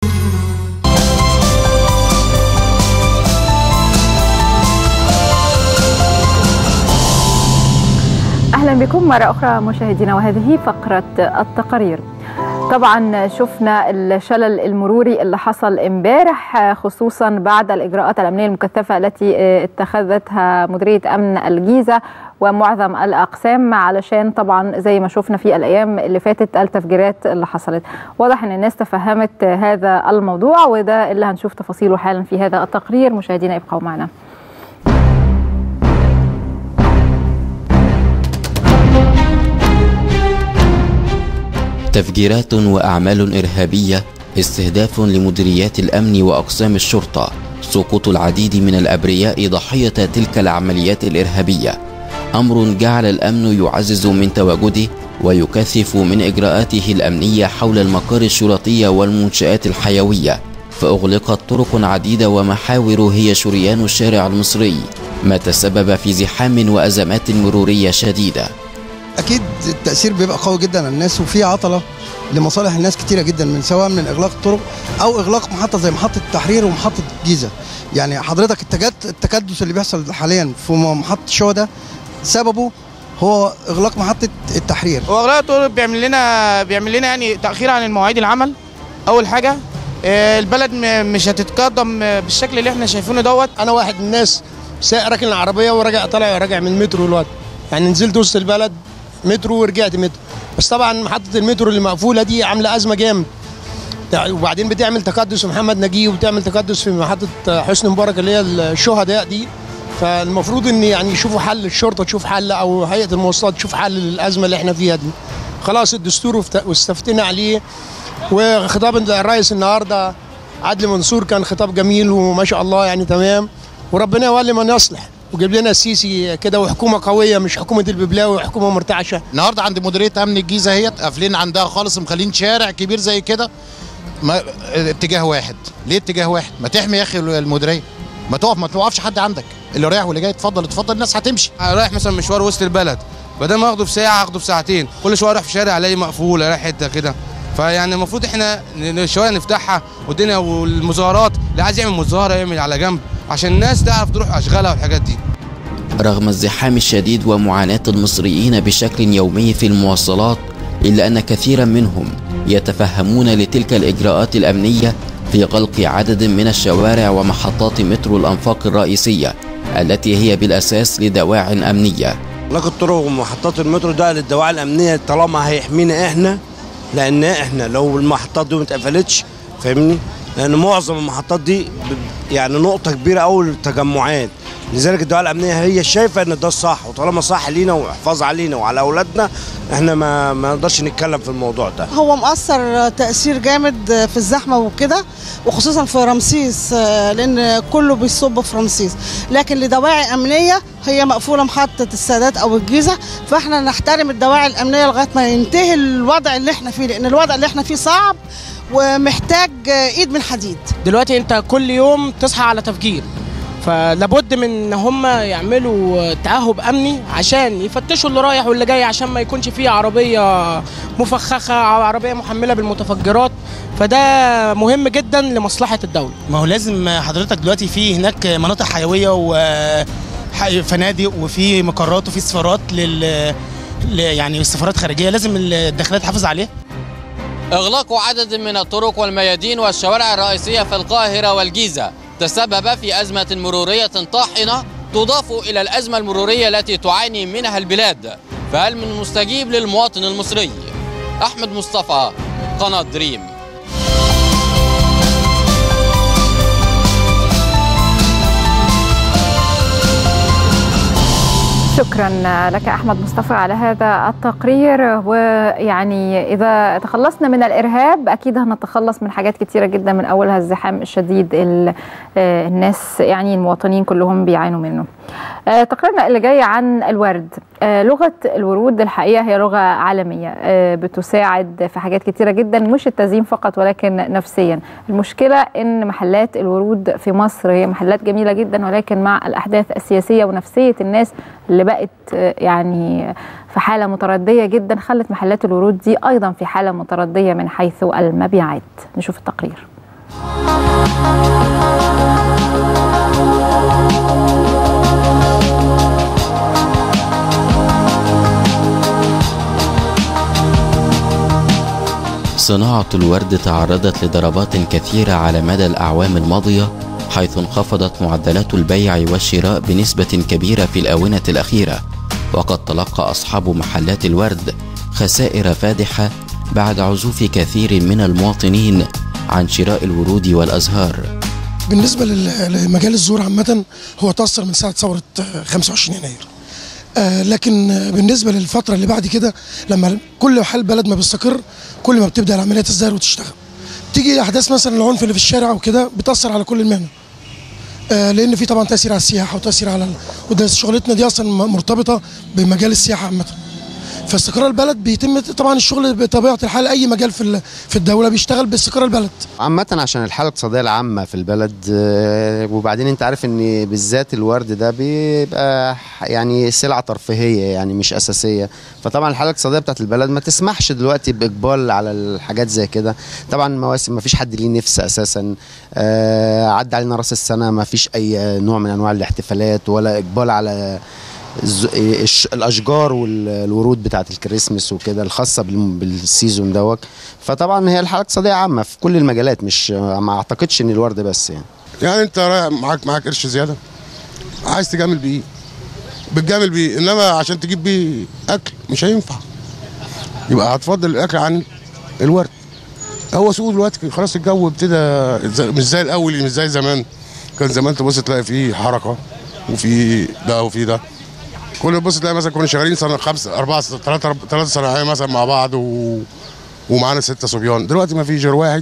اهلا بكم مره اخرى مشاهدينا وهذه فقره التقارير طبعا شفنا الشلل المروري اللي حصل امبارح خصوصا بعد الاجراءات الامنيه المكثفه التي اتخذتها مديريه امن الجيزه ومعظم الاقسام علشان طبعا زي ما شفنا في الايام اللي فاتت التفجيرات اللي حصلت واضح ان الناس تفهمت هذا الموضوع وده اللي هنشوف تفاصيله حالا في هذا التقرير مشاهدينا ابقوا معنا تفجيرات واعمال ارهابيه استهداف لمديريات الامن واقسام الشرطه سقوط العديد من الابرياء ضحيه تلك العمليات الارهابيه امر جعل الامن يعزز من تواجده ويكثف من اجراءاته الامنيه حول المقار الشرطيه والمنشات الحيويه فاغلقت طرق عديده ومحاور هي شريان الشارع المصري ما تسبب في زحام وازمات مروريه شديده اكيد التاثير بيبقى قوي جدا على الناس وفي عطله لمصالح الناس كتيره جدا من سواء من اغلاق الطرق او اغلاق محطه زي محطه التحرير ومحطه الجيزه يعني حضرتك التجد التكدس اللي بيحصل حاليا في محطه الشو ده سببه هو اغلاق محطه التحرير هو اغلاق الطرق بيعمل لنا بيعمل لنا يعني تاخير عن المواعيد العمل اول حاجه آه، البلد م- مش هتتقدم آه، بالشكل اللي احنا شايفينه دوت انا واحد من الناس سايق راكن العربيه وراجع طالع راجع من المترو دلوقتي يعني نزلت وسط البلد مترو ورجعت مترو بس طبعا محطه المترو اللي مقفوله دي عامله ازمه جامد تع- وبعدين بتعمل تكدس في محمد نجيب وبتعمل تكدس في محطه حسني مبارك اللي هي الشهداء دي فالمفروض ان يعني يشوفوا حل الشرطه تشوف حل او هيئه المواصلات تشوف حل للازمه اللي احنا فيها دي خلاص الدستور وفت- واستفتينا عليه وخطاب الرئيس النهارده عدلي منصور كان خطاب جميل وما شاء الله يعني تمام وربنا يولي من يصلح وجيب لنا السيسي كده وحكومه قويه مش حكومه الببلاوي وحكومه مرتعشه النهارده عند مديريه امن الجيزه هي قافلين عندها خالص مخلين شارع كبير زي كده ما اتجاه واحد ليه اتجاه واحد ما تحمي يا اخي المديريه ما تقف ما توقفش حد عندك اللي رايح واللي جاي اتفضل اتفضل الناس هتمشي رايح مثلا مشوار وسط البلد بدل ما اخده في ساعه اخده في ساعتين كل شويه اروح في شارع الاقي مقفول الاقي حته كده فيعني المفروض احنا ن- شويه نفتحها والدنيا والمظاهرات اللي عايز يعمل مظاهره يعمل على جنب عشان الناس تعرف تروح اشغالها والحاجات دي رغم الزحام الشديد ومعاناة المصريين بشكل يومي في المواصلات إلا أن كثيرا منهم يتفهمون لتلك الإجراءات الأمنية في غلق عدد من الشوارع ومحطات مترو الأنفاق الرئيسية التي هي بالأساس لدواع أمنية اغلاق الطرق ومحطات المترو ده للدواعي الامنيه طالما هيحمينا احنا لان احنا لو المحطات دي ما اتقفلتش فاهمني لان معظم المحطات دي ب- يعني نقطه كبيره قوي للتجمعات لذلك الدواعي الامنيه هي شايفه ان ده الصح وطالما صح لينا وحفاظ علينا وعلى اولادنا احنا ما ما نقدرش نتكلم في الموضوع ده هو مؤثر تأثير جامد في الزحمة وكده وخصوصا في رمسيس آه، لأن كله بيصب في رمسيس لكن لدواعي أمنية هي مقفولة محطة السادات أو الجيزة فإحنا نحترم الدواعي الأمنية لغاية ما ينتهي الوضع اللي إحنا فيه لأن الوضع اللي إحنا فيه صعب ومحتاج آه، إيد من حديد دلوقتي انت كل يوم تصحى على تفجير فلابد من ان هم يعملوا تاهب امني عشان يفتشوا اللي رايح واللي جاي عشان ما يكونش فيه عربيه مفخخه او عربيه محمله بالمتفجرات فده مهم جدا لمصلحه الدوله ما هو لازم حضرتك دلوقتي في هناك مناطق حيويه وفنادق وفي مقرات وفي سفارات لل ل- يعني سفارات خارجيه لازم الداخليه تحافظ عليها إغلاق عدد من الطرق والميادين والشوارع الرئيسية في القاهرة والجيزة تسبب في أزمة مرورية طاحنة تضاف إلى الأزمة المرورية التي تعاني منها البلاد فهل من مستجيب للمواطن المصري؟ أحمد مصطفى قناة دريم شكرا لك احمد مصطفى على هذا التقرير ويعني اذا تخلصنا من الارهاب اكيد هنتخلص من حاجات كتيره جدا من اولها الزحام الشديد ال- آه، الناس يعني المواطنين كلهم بيعانوا منه. آه، تقريرنا اللي جاي عن الورد آه، لغه الورود الحقيقه هي لغه عالميه آه، بتساعد في حاجات كتيره جدا مش التزيين فقط ولكن نفسيا. المشكله ان محلات الورود في مصر هي محلات جميله جدا ولكن مع الاحداث السياسيه ونفسيه الناس اللي بقت آه، يعني في حاله مترديه جدا خلت محلات الورود دي ايضا في حاله مترديه من حيث المبيعات نشوف التقرير صناعة الورد تعرضت لضربات كثيرة على مدى الأعوام الماضية حيث انخفضت معدلات البيع والشراء بنسبة كبيرة في الآونة الأخيرة وقد تلقى أصحاب محلات الورد خسائر فادحة بعد عزوف كثير من المواطنين عن شراء الورود والأزهار بالنسبه لل- لمجال الزور عامه هو تاثر من ساعه ثوره آه، 25 يناير آه، لكن آه، بالنسبه للفتره اللي بعد كده لما كل حال بلد ما بيستقر كل ما بتبدا العمليه تزدهر وتشتغل تيجي احداث مثلا العنف اللي في الشارع وكده بتاثر على كل المهنه آه، لان في طبعا تاثير على السياحه وتاثير على ال... وده شغلتنا دي اصلا م- مرتبطه بمجال السياحه عامه فاستقرار البلد بيتم طبعا الشغل بطبيعه الحال اي مجال في ال- في الدوله بيشتغل باستقرار البلد عامة عشان الحالة الاقتصادية العامة في البلد آه، وبعدين انت عارف ان بالذات الورد ده بيبقى ح- يعني سلعة ترفيهية يعني مش أساسية فطبعا الحالة الاقتصادية بتاعت البلد ما تسمحش دلوقتي بإقبال على الحاجات زي كده طبعا مواسم ما فيش حد ليه نفس أساسا آه، عدى علينا راس السنة ما فيش أي نوع من أنواع الاحتفالات ولا إقبال على الز- الش- الاشجار والورود بتاعت الكريسماس وكده الخاصه بالم- بالسيزون دوت فطبعا هي الحاله الاقتصاديه عامه في كل المجالات مش ما اعتقدش ان الورد بس يعني يعني انت رايح معاك معاك قرش زياده عايز تجامل بيه بتجامل بيه انما عشان تجيب بيه اكل مش هينفع يبقى هتفضل الاكل عن الورد هو سوق دلوقتي خلاص الجو ابتدى زي- مش زي الاول مش زي زمان كان زمان تبص تلاقي فيه حركه وفي ده وفي ده كل ما تبص تلاقي مثلا كنا شغالين سنه خمسه اربعه ثلاثه ثلاثه صناعيه مثلا مع بعض و... ومعانا سته صبيان دلوقتي ما فيش غير واحد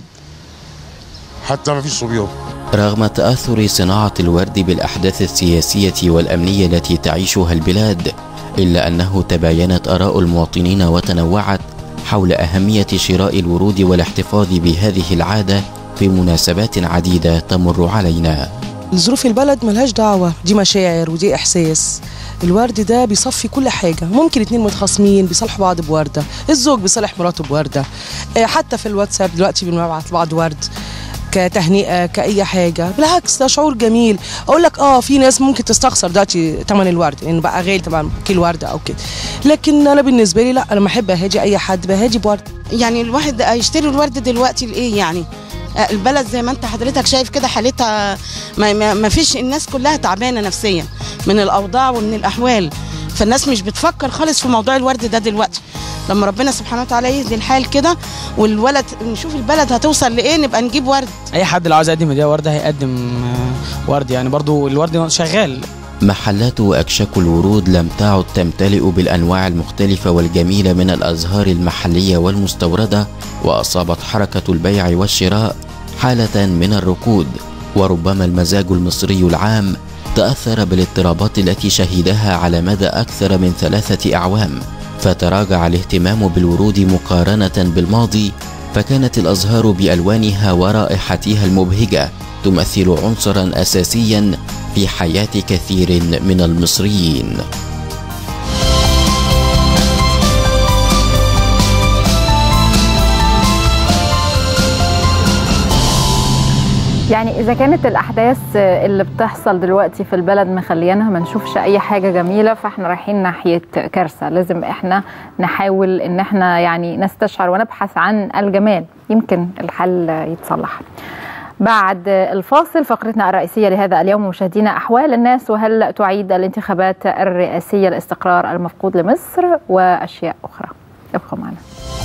حتى ما فيش صبيان رغم تأثر صناعة الورد بالأحداث السياسية والأمنية التي تعيشها البلاد إلا أنه تباينت آراء المواطنين وتنوعت حول أهمية شراء الورود والاحتفاظ بهذه العادة في مناسبات عديدة تمر علينا ظروف البلد ملهاش دعوة دي مشاعر ودي إحساس الورد ده بيصفي كل حاجة ممكن اتنين متخاصمين بيصالحوا بعض بوردة الزوج بيصالح مراته بوردة آه، حتى في الواتساب دلوقتي بنبعت لبعض ورد كتهنئة كأي حاجة بالعكس ده شعور جميل أقول لك آه في ناس ممكن تستخسر دلوقتي ثمن الورد لأن بقى غالي طبعا كيلو وردة أو كده لكن أنا بالنسبة لي لا أنا ما أحب أهاجي أي حد بهاجي بورد يعني الواحد هيشتري الورد دلوقتي لايه يعني آه، البلد زي ما انت حضرتك شايف كده حالتها ما, ما, ما فيش الناس كلها تعبانه نفسيا من الاوضاع ومن الاحوال فالناس مش بتفكر خالص في موضوع الورد ده دلوقتي لما ربنا سبحانه وتعالى يهدي الحال كده والولد نشوف البلد هتوصل لايه نبقى نجيب ورد اي حد لو عاوز يقدم هديه ورد هيقدم آه، ورد يعني برضو الورد شغال محلات وأكشاك الورود لم تعد تمتلئ بالأنواع المختلفة والجميلة من الأزهار المحلية والمستوردة وأصابت حركة البيع والشراء حالة من الركود وربما المزاج المصري العام تأثر بالاضطرابات التي شهدها على مدى أكثر من ثلاثة أعوام فتراجع الاهتمام بالورود مقارنة بالماضي فكانت الأزهار بألوانها ورائحتها المبهجة تمثل عنصرا أساسيا في حياة كثير من المصريين يعني إذا كانت الأحداث اللي بتحصل دلوقتي في البلد مخليانا ما نشوفش أي حاجة جميلة فإحنا رايحين ناحية كارثة لازم إحنا نحاول إن إحنا يعني نستشعر ونبحث عن الجمال يمكن الحل يتصلح بعد الفاصل فقرتنا الرئيسية لهذا اليوم مشاهدينا أحوال الناس وهل تعيد الانتخابات الرئاسية الاستقرار المفقود لمصر وأشياء أخرى ابقوا معنا